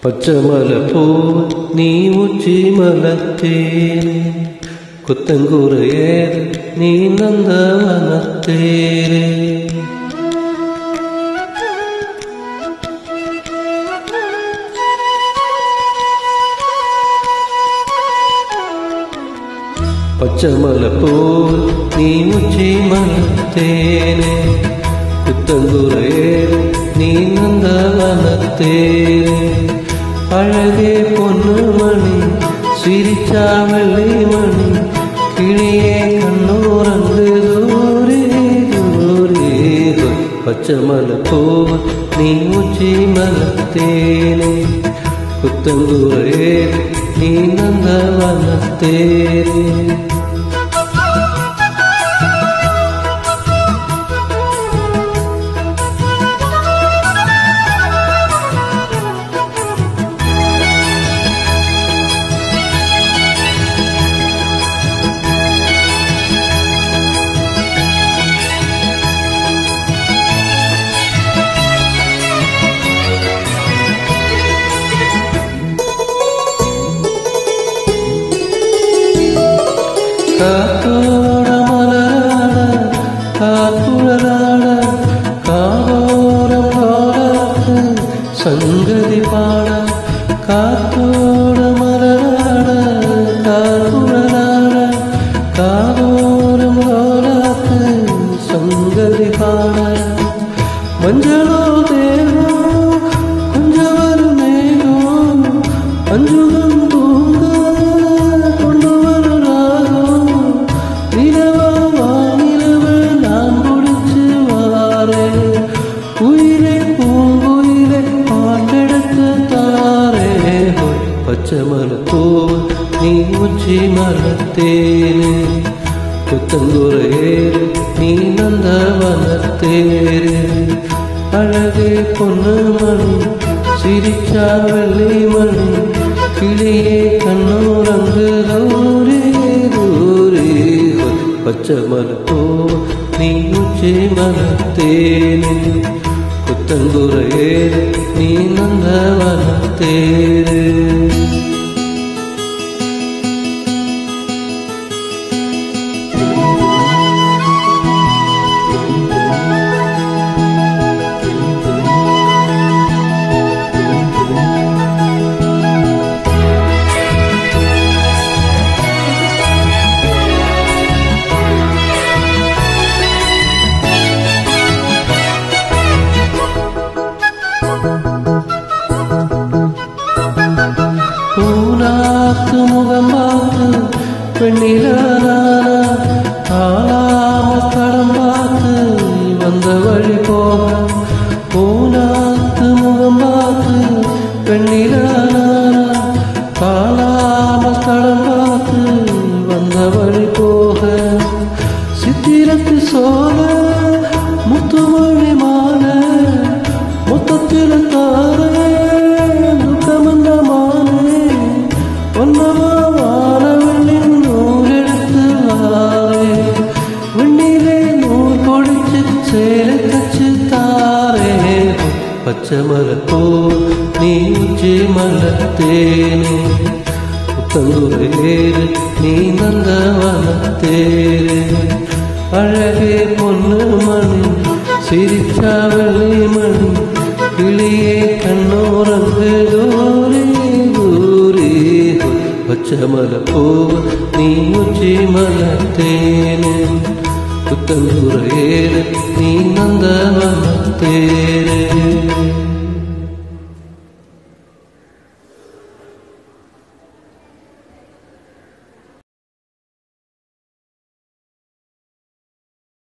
പച്ചമലപ്പൂ നീ ഉച്ചി മലത്തേനെ കുത്തങ്കുറയേത് നീ നന്ദവനത്തേരെ പച്ചമലപ്പൂ നീ ഉച്ചി മലത്തേനെ കുത്തങ്കുറയേത് നീ നന്ദവനത്തേരെ അഴകേ പൊന്നുമണി சிரிச்சா வெள்ளிமணி கிளியே கண்ணூரங்கு தூரே தூரே பச்சை மலை போவ நீ உச்சி மலத்தேனே புத்தங்குரே நீ நந்தவனத்தேனே കാത്തോട മലരാട കാത്തുഴലാട കാതോരം കോരാത്ത് സംഗതി പാട കാത്തോട മലരാട കാത്തുഴലാട കാതോരം കോരാത്ത് സംഗതി പാട മഞ്ചളോ ദേവോ കുഞ്ചവരു മേഘോ അഞ്ചുകം തൂങ്ക கொண்டு வரும் நிலவா வானிலவு நான் முடிச்சு வாரே உயிரே பூங்குயிலே பாட்டெடுத்து தாரே பச்சை மலத்தோவ நீ உச்சி மலத்தேனே புத்தங்குறையேறு நீ நந்தவனத்தேரே அழகே பொண்ணு மணி சிரிச்சா வெள்ளி மணி கிளியே கண்ணூரங்கு தூரே தூரே பச்சை மலப்போ நீ உச்சி மலத்தேனே புத்தங்குறையே நீ நந்தவனத்தேரே பூனாத்து முகம் பார்த்து பெண்ணிலான ஆளாம தடம் பார்த்து வந்த வழி போக பூனாத்து முகம் பார்த்து பெண்ணிலான காளாம தடம் பார்த்து வந்த வழி போக சித்திரத்து சோழ முத்துமொழி மாலை மொத்தத்தில் தாரே துக்கமந்த மானே ஒன்னமா வானவெள்ளின் நூலெடுத்து வாரே விண்ணிலே நூல் பொடிச்சு சேலை தச்சு தாரே பச்சை மலப்போ நீ உச்சி மலத்தேனே புத்தங்குறையேறு நீ நந்தவனத்தேரே அழகே பொண்ணு மணி சிரிச்சா வெள்ளி மணி கிளியே கண்ணோரங்கு தூரே தூரே பச்சை மலை போவ நீ உச்சி மலத்தேனே புத்தங்குறையேறு நீ நந்தவனத்தேரே